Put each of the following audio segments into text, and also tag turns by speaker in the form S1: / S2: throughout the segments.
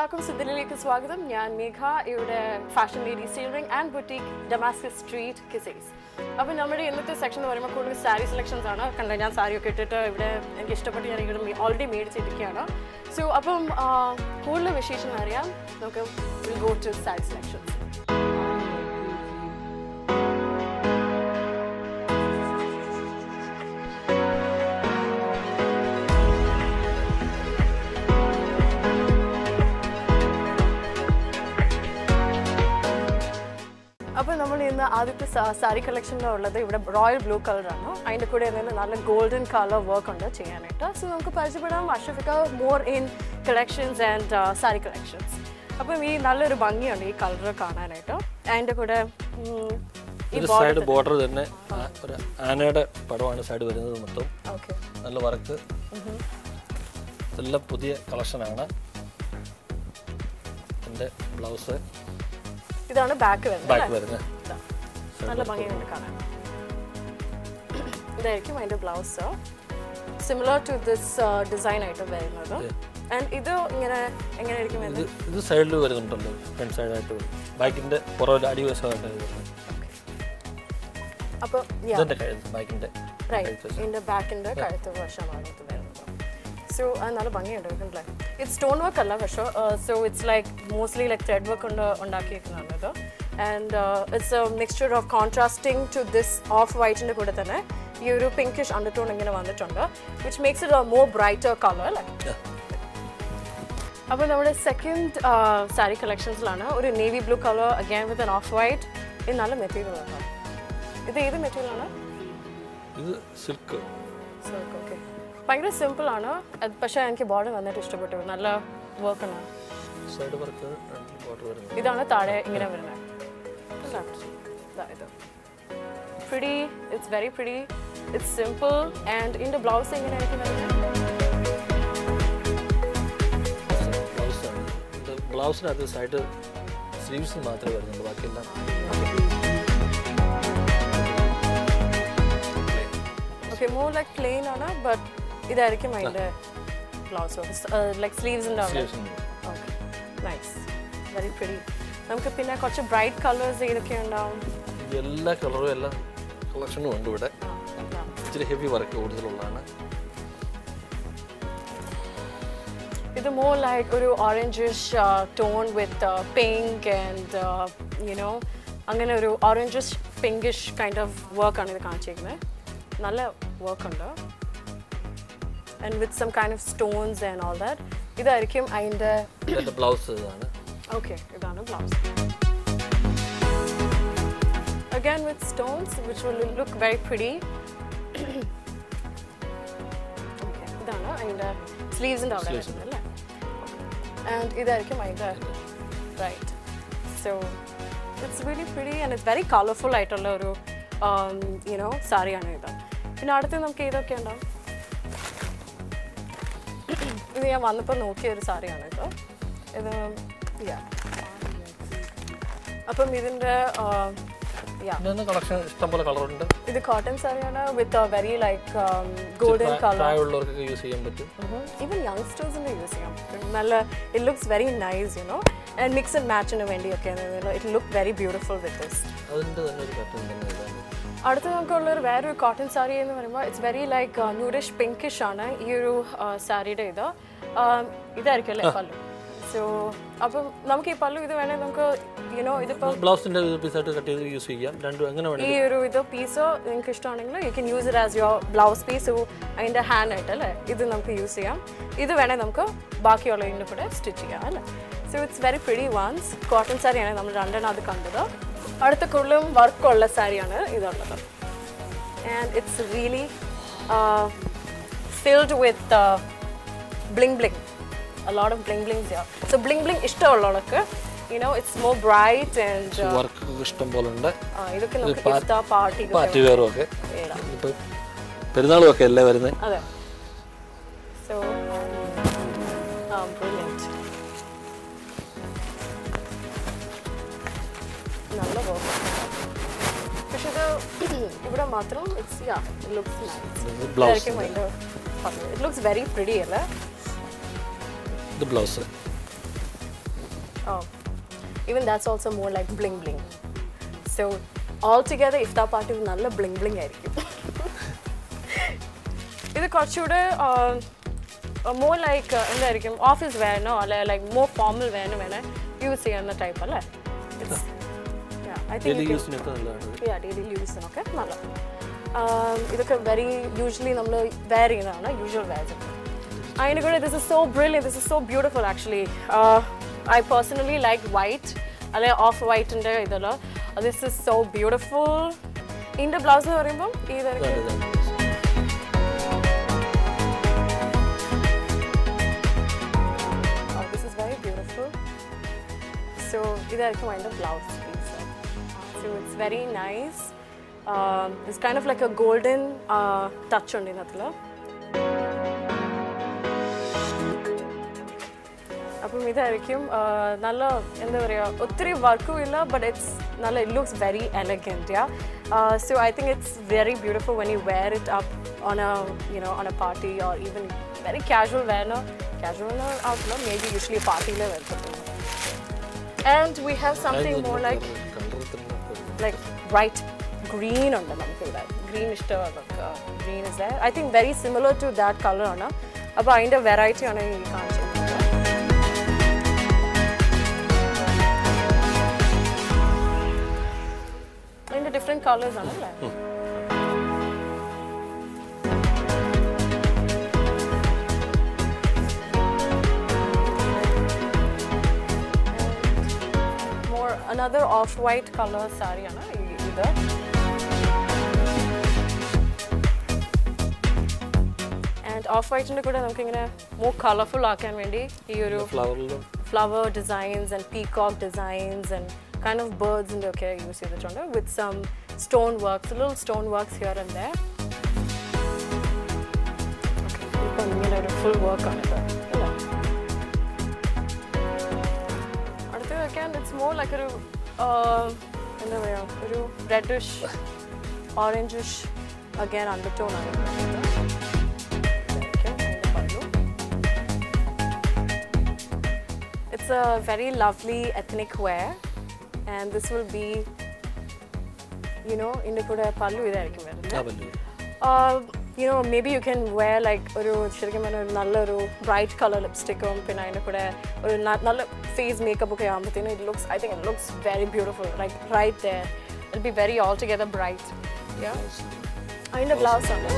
S1: എല്ലാവർക്കും സിദ്ധിലേക്ക് സ്വാഗതം ഞാൻ മേഘ ഇവിടെ fashion lady സീലറിംഗ് and boutique Damascus street Qusais അപ്പോൾ നമ്മുടെ ഇന്നത്തെ സെക്ഷൻ എന്ന് പറയുമ്പോൾ കൂടുതൽ സാരി സെലക്ഷൻസ് ആണ് കണ്ടോ ഞാൻ സാരി ഒക്കെ ഇട്ടിട്ട് ഇവിടെ എനിക്ക് ഇഷ്ടപ്പെട്ട് ഞാൻ ഇവിടെ ഓൾറെഡി മേടിച്ചിരിക്കുകയാണ് സോ അപ്പം ആ, കൂടുതൽ വിശേഷം അറിയാം നമുക്ക് will go to sari selections അപ്പോൾ നമ്മൾ ഇന്ന് ആദ്യത്തെ സാ- സാരി കളക്ഷനിലുള്ളത് ഇവിടെ റോയൽ ബ്ലൂ കളറാണ് അതിൻ്റെ കൂടെ തന്നെ നല്ല ഗോൾഡൻ കളർ വർക്ക് ഉണ്ട് ചെയ്യാനായിട്ട് സോ നമുക്ക് പരിചയപ്പെടാം Ashafika more in collections and sari collections അപ്പം ഈ നല്ലൊരു ഭംഗിയുണ്ട് ഈ കളർ കാണാനായിട്ട് അതിൻ്റെ കൂടെ ഉം, ഈ
S2: ഒരു സൈഡ് ബോർഡർ തന്നെ ആ, ഒരു ആനയുടെ പടമാണ് സൈഡ് വരുന്നത് മൊത്തം
S1: ഓക്കെ
S2: നല്ല വർക്ക് ഇതെല്ലാം പുതിയ കളക്ഷനാണ് എൻ്റെ ബ്ലൗസ്
S1: ഇതാണ് ബാക്ക് വരുന്നത്
S2: ബാക്ക് വരുന്നത്
S1: ഇതാ. നല്ല ഭംഗിയുണ്ട് കാണാൻ ഇതായിരിക്കും അതിൻ്റെ blouse similar to this design ആയിട്ട് വരുന്നത് ആൻഡ് ഇത് ഇങ്ങനെ എങ്ങനെയായിരിക്കും
S2: ഇത്
S1: വരുന്നത്
S2: ഇത് സൈഡിൽ വരുന്നുണ്ടല്ലോ ഫ്രണ്ട് സൈഡായിട്ട് ബാക്കിൻ്റെ പുറകിൽ അടിവശമായിട്ട് വരുന്നത്
S1: അപ്പോൾ
S2: ഇതെൻ്റെ കഴുത്ത് ബാക്കിൻ്റെ
S1: റൈറ്റ് ഇതിൻ്റെ ബാക്കിൻ്റെ കഴുത്ത് വശമാണ് ഇത് വരുന്നത് സോ അത് നല്ല ഭംഗിയുണ്ട് കണ്ടില്ലേ ഇത് സ്റ്റോൺ വർക്ക് അല്ല പക്ഷേ so it's like mostly like thread work കൊണ്ട് ഉണ്ടാക്കിയിരിക്കുന്നതാണ് ഇത് and it's a mixture of contrasting to this off വൈറ്റിൻ്റെ കൂടെ തന്നെ ഈ ഒരു പിങ്കിഷ് അണ്ടർടോൺ ഇങ്ങനെ വന്നിട്ടുണ്ട് which makes it more brighter colour അല്ലേ അപ്പോൾ നമ്മുടെ സെക്കൻഡ് സാരി കളക്ഷൻസിലാണ് ഒരു navy blue colour again with an off white ഇത് നല്ല മെറ്റീരിയൽ ആണ് ഇത് ഏത് മെറ്റീരിയൽ ആണ്
S2: ഇത് സിൽക്ക്
S1: സിൽക്ക് ഓക്കെ ഭയങ്കര സിമ്പിൾ ആണ് അത് പക്ഷേ എനിക്ക് ബോർഡർ നന്നായിട്ട് ഇഷ്ടപ്പെട്ടു നല്ല വർക്ക് ആണ്
S2: സൈഡ് വർക്ക് ബോർഡർ വരുന്നത്
S1: ഇതാണ് താഴെ ഇങ്ങനെ വരുന്നത് ഇതാ. ഇതാ ഇത് pretty it's very pretty it's simple and ഇതിൻ്റെ ബ്ലൗസ് എങ്ങനെയായിരിക്കും വരുന്നത്
S2: ബ്ലൗസാണ് ഇത് ബ്ലൗസിനകത്ത് സൈഡ് സ്ലീവ്സ് മാത്രമേ വരുന്നുള്ളൂ ബാക്കിയെല്ലാം
S1: ഓക്കെ മോർ ലൈക്ക് പ്ലെയിൻ ആണ് ബട്ട് ഇതായിരിക്കും അതിൻ്റെ ബ്ലൗസ് ലൈക്ക് സ്ലീവ്സ് ഉണ്ടാവും
S2: സ്ലീവ്സ് ഉണ്ട്
S1: ഓക്കെ നൈസ് വെരി പ്രിഡി നമുക്ക് പിന്നെ കുറച്ച് ബ്രൈറ്റ് കളേഴ്സ് ഏതൊക്കെ ഉണ്ടാവും
S2: ഇത് എല്ലാ കളറും എല്ലാ കളക്ഷനും ഉണ്ട് ഇവിടെ
S1: ആ, ഇതാ.
S2: ഇച്ചിരി ഹെവി വർക്ക് കൂടുതലുള്ളതാണ്
S1: ഇത് മോർ ലൈക്ക് ഒരു orangish tone with pink and you know അങ്ങനെ ഒരു ഓറഞ്ചിഷ് പിങ്കിഷ് കൈൻഡ് ഓഫ് വർക്കാണ് ഇത് കാണിച്ചിരിക്കുന്നത് നല്ല വർക്ക് ഉണ്ട് and with some kind of stones and all that ഇതായിരിക്കും അതിൻ്റെ
S2: ഇതിൻ്റെ ബ്ലൗസ് ഇതാണ്
S1: ഓക്കെ ഇതാണ് blouse again with stones which will look very pretty okay ഇതാണ് അതിൻ്റെ സ്ലീവ്സിൻ്റെ അവിടെ വരുന്നത് അല്ലേ ആൻഡ് ഇതായിരിക്കും അതിൻ്റെ right so it's very pretty and it's very colourful ആയിട്ടുള്ള ഒരു യുനോ സാരിയാണ് ഇത് പിന്നെ അടുത്ത് നമുക്ക് ഇതൊക്കെ ഉണ്ടാവും ഇത് ഞാൻ വന്നപ്പോൾ നോക്കിയ ഒരു സാരിയാണ് ഇത് ഇത് yeah. അപ്പം ഇതിൻ്റെ യാ
S2: ഇതിൻ്റെ കളക്ഷൻ ഇഷ്ടംപോലെ കളറുണ്ട്
S1: ഇത് കോട്ടൺ സാരിയാണ് with very like golden colour
S2: പ്രായമുള്ളവർക്കൊക്കെ യൂസ് ചെയ്യാൻ പറ്റും
S1: ഈവൻ യങ്സ്റ്റേഴ്സിൻ്റെ യൂസ് ചെയ്യാം നല്ല it looks very nice you know and mix and മാച്ചിന് വേണ്ടിയൊക്കെ it look very beautiful with this
S2: അതിൻ്റെ തന്നെ ഒരു പാറ്റേൺ തന്നെ ഇതാണ്
S1: അടുത്ത നമുക്കുള്ളൊരു വേറൊരു കോട്ടൺ സാരി എന്ന് പറയുമ്പോൾ it's very like nudish pinkish ആണ് ഈ ഒരു സാരിയുടെ ഇത് Um, ഇതായിരിക്കും അല്ലേ പല്ലു സോ അപ്പം നമുക്ക് ഈ പല്ലു ഇത് വേണേൽ നമുക്ക് യുനോ ഇതിപ്പോൾ
S2: ബ്ലൗസിൻ്റെ പീസായിട്ട് കട്ട് ചെയ്ത് യൂസ് ചെയ്യാം രണ്ടും എങ്ങനെ
S1: ഈ
S2: വേണമെങ്കിലും
S1: ഒരു ഇത് പീസ് നിങ്ങൾക്ക് ഇഷ്ടമാണെങ്കിൽ you can use it as your blouse piece അതിൻ്റെ ഹാൻഡ് ആയിട്ട് അല്ലേ ഇത് നമുക്ക് യൂസ് ചെയ്യാം ഇത് വേണേൽ നമുക്ക് ബാക്കിയുള്ള ഇതിൻ്റെ കൂടെ സ്റ്റിച്ച് ചെയ്യാം അല്ലേ so it's very pretty ones cotton സാരിയാണ് നമ്മൾ രണ്ടെണ്ണം അത് കണ്ടത് അടുത്ത കൂടുതലും വർക്കുള്ള സാരിയാണ് ഇതുള്ളത് and it's really filled with bling bling a lot of bling blings here so bling bling ഇഷ്ടമുള്ളവർക്ക് you know it's more bright and uh,
S2: work ഇഷ്ടം പോലെ ഉണ്ട്
S1: ആ, ഇതൊക്കെ നമുക്ക് ഇഫ്താ പാർട്ടി
S2: പാർട്ടി വെയറും ഒക്കെ
S1: ഇടാം
S2: ഇപ്പം പെരുന്നാളും ഒക്കെ അല്ലേ വരുന്നത്
S1: അതെ സോ ആ ബ്രില്യൻറ്റ് നല്ല വർക്ക് പക്ഷെ ഇത് ഇവിടെ മാത്രം it's yeah looks nice
S2: blouse
S1: ഇതായിരിക്കും അതിൻ്റെ ഇറ്റ് ലുക്സ് വെരി പ്രിഡി അല്ലേ
S2: ഇത് blouse
S1: oh, even that's also more like bling bling. So altogether, iftar party നല്ല bling bling ആയിരിക്കും ഇത് കുറച്ചുകൂടെ മോർ ലൈക്ക് എന്തായിരിക്കും ഓഫീസ് വേണോ അല്ലെ ലൈക്ക് മോർ ഫോർമൽ വേണം വേണേ യൂസ് ചെയ്യുന്ന ടൈപ്പ് അല്ലേ ഐ
S2: ഡെയിലി
S1: തിങ്ക്
S2: യൂസിനൊക്കെ നല്ലതാണ്
S1: യാ ഡെയിലി യൂസിനൊക്കെ നല്ല ഇതൊക്കെ വെരി യൂഷ്വലി നമ്മൾ വെയർ ചെയ്യുന്നതാണ് യൂഷ്വൽ വെയർസ് അതിൻ്റെ കൂടെ this is so brilliant this is so beautiful actually I personally like white അല്ലെ ഓഫ് വൈറ്റിൻ്റെ ഇതെല്ലാം ദിസ് ഇസ് സോ ബ്യൂട്ടിഫുൾ ഇതിൻ്റെ ബ്ലൗസ് എന്ന് പറയുമ്പോൾ ഇതായിരിക്കും
S2: നല്ലതാണ്
S1: Oh, this is very beautiful. So, ഇതായിരിക്കും അതിൻ്റെ blouse piece so it's very nice it's kind of like a golden touch ഉണ്ട് ഇതിനകത്തിൽ അപ്പം ഇതായിരിക്കും ആ, നല്ല എന്താ പറയുക ഒത്തിരി വർക്കും ഇല്ല ബട്ട് ഇറ്റ്സ് നല്ല it looks very elegant yeah so I think it's very beautiful when you wear it up on a you know on a party or even very casual വെയർനോ കാഷ്വൽ ആവില്ല മേ ബി യൂഷ്വലി പാർട്ടിയിലേ വരത്തുള്ളൂ and we have something more like
S2: colour തന്നെ
S1: like bright green ഉണ്ട് നമുക്കിവിടെ green ഇഷ്ടമാണ് green is I think very similar to that colour ആണ് അപ്പോൾ അതിൻ്റെ വെറൈറ്റി ആണ് ഈ കാണിച്ചിരിക്കുന്നത് അതിൻ്റെ ഡിഫറെൻറ്റ് കളേഴ്സ് ആണ് അല്ലേ more another off-white color saree ആണ് ഈ- ഇത് ആൻഡ് ഓഫ് വൈറ്റിൻ്റെ കൂടെ നമുക്കിങ്ങനെ മോർ കളർഫുൾ ആക്കാൻ വേണ്ടി ഈ ഒരു
S2: ഫ്ലവറിലും
S1: flower designs and peacock designs and kind of ബേർഡ്സിൻ്റെ ഒക്കെ യൂസ് ചെയ്തിട്ടുണ്ട് with some stone works lil stone works here and there ഇപ്പം ഇങ്ങനെ ഒരു ഫുൾ വർക്കാണിത് അല്ലേ അടുത്ത് വെക്കാൻ ഇറ്റ്സ് മോർ ലൈക്ക് ഒരു എന്താ പറയുക ഒരു റെഡിഷ് ഓറഞ്ചിഷ് അഗൈൻ അണ്ടർടോൺ ആണ് it's a very lovely ethnic wear and this will be you know ഇതിൻ്റെ കൂടെ പല്ലു ഇതായിരിക്കും വരുന്നത്
S2: ആ pallu
S1: you know maybe you can wear like ഒരു ശരിക്കും പറഞ്ഞാൽ ഒരു നല്ലൊരു ബ്രൈറ്റ് കളർ ലിപ്സ്റ്റിക്കും പിന്നെ അതിൻ്റെ കൂടെ ഒരു ന- നല്ല ഫേസ് മേക്കപ്പ് ഒക്കെ ആകുമ്പോഴത്തേനും it looks I think it looks very beautiful like right there it be very all together bright അതിൻ്റെ ബ്ലൗസ് ആണ്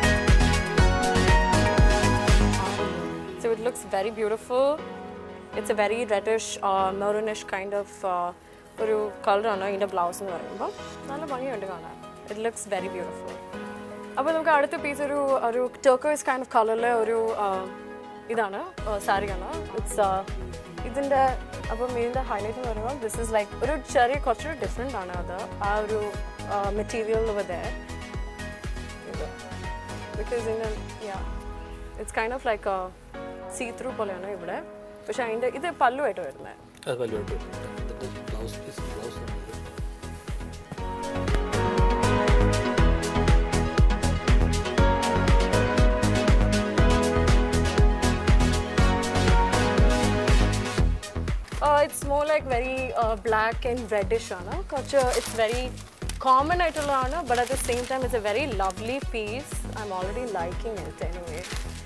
S1: So it looks very beautiful. It's a very reddish, uh, maroonish kind of uh, ഒരു കളറാണ് ഇതിൻ്റെ blouse എന്ന് പറയുമ്പോൾ നല്ല ഭംഗിയുണ്ട് കാണാൻ ഇറ്റ് ലുക്സ് വെരി ബ്യൂട്ടിഫുൾ അപ്പോൾ നമുക്ക് അടുത്ത പീസ് ഒരു ഒരു ടോക്കേഴ്സ് കൈൻഡ് ഓഫ് കളറിലെ ഒരു ആ, ഇതാണ് സാരിയാണ് ഇറ്റ്സ് ഇതിൻ്റെ അപ്പം ഇതിൻ്റെ ഹൈലൈറ്റ് എന്ന് പറയുമ്പോൾ ദിസ് ഇസ് ലൈക്ക് ഒരു ചെറിയ കുറച്ചൊരു ഡിഫറെൻ്റ് ആണ് അത് ആ ഒരു മെറ്റീരിയൽ വരെ ഇത് because in yeah it's kind of like see through പോലെയാണ് ഇവിടെ പക്ഷെ അതിൻ്റെ ഇത് പല്ലുമായിട്ട് വരുന്നത്
S2: അത് പല്ലുമായിട്ട് ഇതിൻ്റെ blouse piece blouse
S1: it's more like very black and reddish ആണ് കുറച്ച് ഇറ്റ്സ് വെരി കോമൺ ആയിട്ടുള്ളതാണ് but at the same time it's a very lovely piece I am already liking it anyway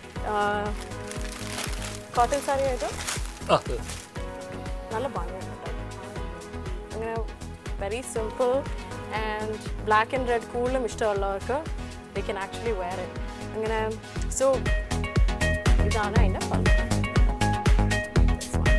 S1: cotton sari ആയിട്ട്
S2: ആ
S1: നല്ല ഭംഗിയുണ്ട് കേട്ടോ. അങ്ങനെ very simple and black and red കൂടുതലും ഇഷ്ടമുള്ളവർക്ക് they can actually wear it അങ്ങനെ സോ ഇതാണ് അതിൻ്റെ പല്ല് This one.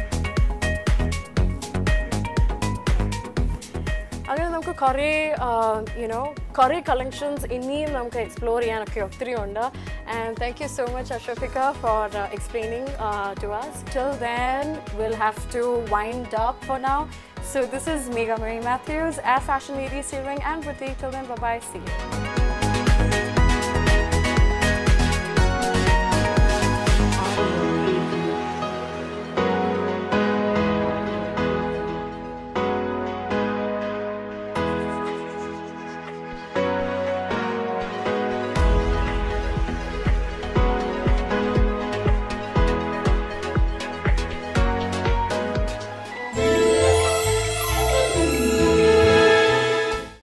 S1: അങ്ങനെ നമുക്ക് കുറേ യുനോ കുറേ കളക്ഷൻസ് ഇനിയും നമുക്ക് എക്സ്പ്ലോർ ചെയ്യാനൊക്കെ ഒത്തിരി ഉണ്ട് and thank you so much Ashofika for explaining to us till then will have to wind up for now So this is Mega Marie Matthews at Fashion Lady Sewing and Boutique. Till then, bye-bye. See you.